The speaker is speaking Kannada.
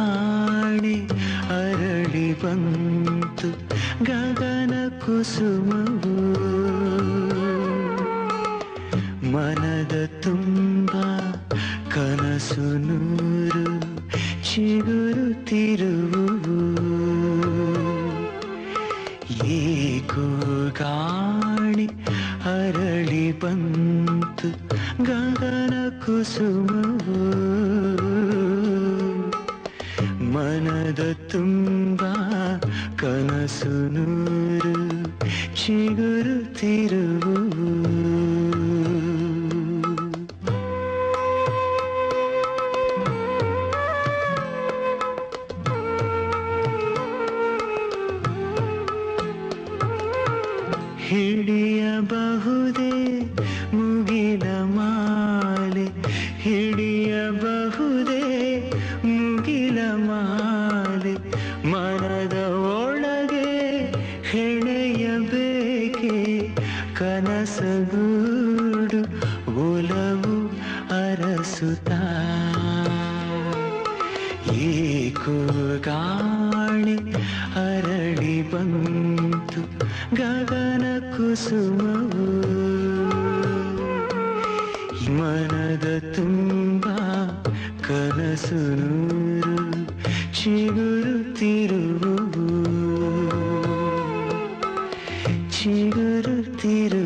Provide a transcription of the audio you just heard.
ಗಾಣೆ ಅರಳಿ ಬಂತು ಗಗನ ಕುಸುಮವು ಮನದ ತುಂಬ ಕನಸು ನೂರು ಚಿಗುರುತ್ತಿರುವು ಏಕೋ ಗಾಣಿ ಅರಳಿ ಬಂತು ಗಗನ ಕುಸುಮವು ಮನದ ತುಂಬ ಕನಸು ನೂರು ಚಿಗುರುತ್ತಿರುವು ಹಿಡಿಯಬಹುದೇ ಮುಗಿಲ ಮಾಲೆ ಹಿಡಿಯಬಹುದೇ ಮುಗಿಲ ಮಾಲೆ ಮನದ ಒಳಗೆ ಹೆಣೆಯಬೇಕೆ ಕನಸಗೂಡು ಒಲವು ಅರಸುತ್ತಾ ಏಕೋ ಗಾಳಿ ಅರಳಿ ಬಂತು ಗಗನ ಕುಸುಮವು ಮನದ ತುಂಬ ಕನಸು ನೂರು ಚಿಗುರುತ್ತಿರುವು ಚಿಗುರುತ್ತಿರು